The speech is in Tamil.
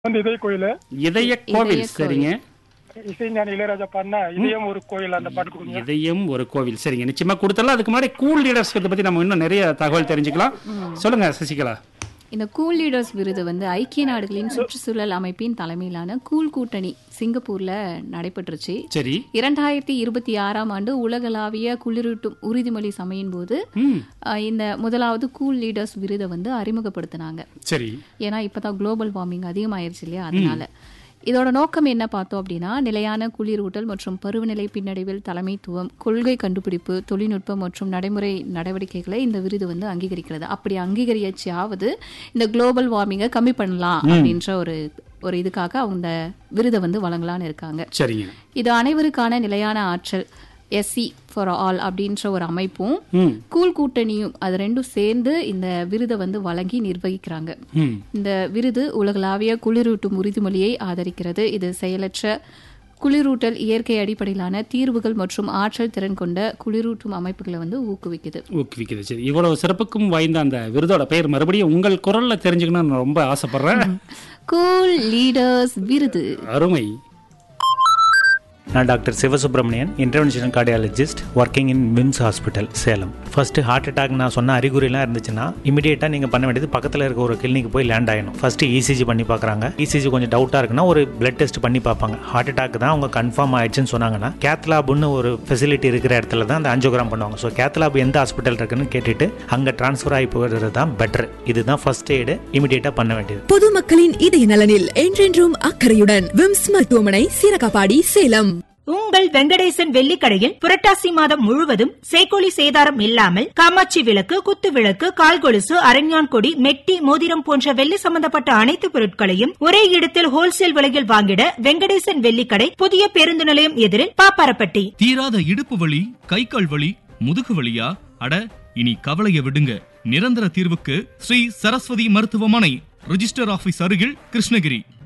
வந்து இதய கோயில் இதய கோவில் இதய சரிங்க இசைஞானி இளையராஜா பாடினா இதயம் ஒரு கோயில் அந்த பாட்டு கொடுங்க இதயம் ஒரு கோவில் சரிங்க நிச்சயமா கொடுத்தலாம் அதுக்கு முன்னாடி கூல் லீடர்ஸ் பத்தி நம்ம இன்னும் நிறைய தகவல் தெரிஞ்சுக்கலாம் சொல்லுங்க சசிகலா இந்த கூல் லீடர்ஸ் விருது வந்து ஐக்கிய நாடுகளின் சுற்றுச்சூழல் அமைப்பின் தலைமையிலான கூல் கூட்டணி சிங்கப்பூர்ல நடைபெற்றுச்சு சரி இரண்டாயிரத்தி இருபத்தி ஆறாம் ஆண்டு உலகளாவிய குளிரூட்டும் உறுதிமொழி சமையின் போது ம் அஹ், இந்த முதலாவது கூல் லீடர்ஸ் விருதை வந்து அறிமுகப்படுத்தினாங்க சரி ஏன்னா இப்பதான் குளோபல் வார்மிங் அதிகமாயிருச்சு இல்லையா அதனால இதோட நோக்கம் என்ன பார்த்தோம் அப்படின்னா நிலையான குளிரூட்டல் மற்றும் பருவநிலை பின்னடைவில் தலைமைத்துவம் கொள்கை கண்டுபிடிப்பு தொழில்நுட்பம் மற்றும் நடைமுறை நடவடிக்கைகளை இந்த விருது வந்து அங்கீகரிக்கிறது அப்படி அங்கீகரிச்சாவது இந்த குளோபல் வார்மிங்கை கம்மி பண்ணலாம் அப்படின்ற ஒரு ஒரு இதுக்காக அவங்க இந்த விருதை வந்து வழங்கலாம்னு இருக்காங்க சரிங்க இது அனைவருக்கான நிலையான ஆற்றல் எஸ்சி ஃபார் ஆல் அப்படின்ற ஒரு அமைப்பும் ம் கூல் கூட்டணியும் அது ரெண்டும் சேர்ந்து இந்த விருதை வந்து வழங்கி நிர்வகிக்கிறாங்க ம் இந்த விருது உலகளாவிய குளிரூட்டும் உறுதிமொழியை ஆதரிக்கிறது இது செயலற்ற குளிரூட்டல் இயற்கை அடிப்படையிலான தீர்வுகள் மற்றும் ஆற்றல் திறன் கொண்ட குளிரூட்டும் அமைப்புகளை வந்து ஊக்குவிக்குது ஊக்குவிக்குது சரி இவ்வளவு சிறப்புக்கும் வாய்ந்த அந்த விருதோட பெயர் மறுபடியும் உங்கள் குரல்ல தெரிஞ்சுக்கணும்னு நான் ரொம்ப ஆசைப்படுறேன் கூல் லீடர்ஸ் விருது அருமை நான் doctor Sivasubramanian interventional cardiologist working in VIMS hospital Salem first heart attack நான் சொன்ன அறிகுறிலாம் இருந்துச்சுன்னா இமீடியட்டாக நீங்கள் பண்ண வேண்டியது பக்கத்தில் இருக்க ஒரு கிளினிக் போய் லேண்ட் ஆகணும் ஃபர்ஸ்ட் இசிஜி பண்ணி பார்க்குறாங்க இசிஜி கொஞ்சம் டவுட்டாக இருக்குன்னா ஒரு பிளட் டெஸ்ட் பண்ணி பார்ப்பாங்க ஹார்ட் அட்டாக் தான் அவங்க கன்ஃபார்ம் ஆயிடுச்சுன்னு சொன்னாங்கன்னா கேத்லாப்னு ஒரு ஃபெசிலிட்டி இருக்கிற இடத்துல தான் அந்த அஞ்சோகிராம் பண்ணுவாங்க ஸோ கேத்லாப் எந்த ஹாஸ்பிட்டல் இருக்குன்னு கேட்டுட்டு அங்கே ட்ரான்ஸ்ஃபர் ஆகி போகிறது தான் பெட்டர் இதுதான் ஃபர்ஸ்ட் எய்டு இமீடியட்டாக பண்ண வேண்டியது பொதுமக்களின் இதய நலனில் என்றென்றும் அக்கறையுடன் விம்ஸ் மருத்துவமனை சீரகாப்பாடி சேலம் உங்கள் வெங்கடேசன் வெள்ளிக்கடையில் புரட்டாசி மாதம் முழுவதும் சேக்கோலி சேதாரம் இல்லாமல் காமாட்சி விளக்கு குத்து விளக்கு கால் கொலுசு அரஞ்சான் கொடி மெட்டி மோதிரம் போன்ற வெள்ளி சம்பந்தப்பட்ட அனைத்து பொருட்களையும் ஒரே இடத்தில் ஹோல்சேல் விலையில் வாங்கிட வெங்கடேசன் வெள்ளிக்கடை புதிய பேருந்து நிலையம் எதிரில் பாப்பாரப்பட்டி தீராத இடுப்பு வலி கை கால் வலி முதுகு வலியா அட இனி கவலைய விடுங்க நிரந்தர தீர்வுக்கு ஸ்ரீ சரஸ்வதி மருத்துவமனை ரிஜிஸ்டர் ஆபீஸ் அருகில் கிருஷ்ணகிரி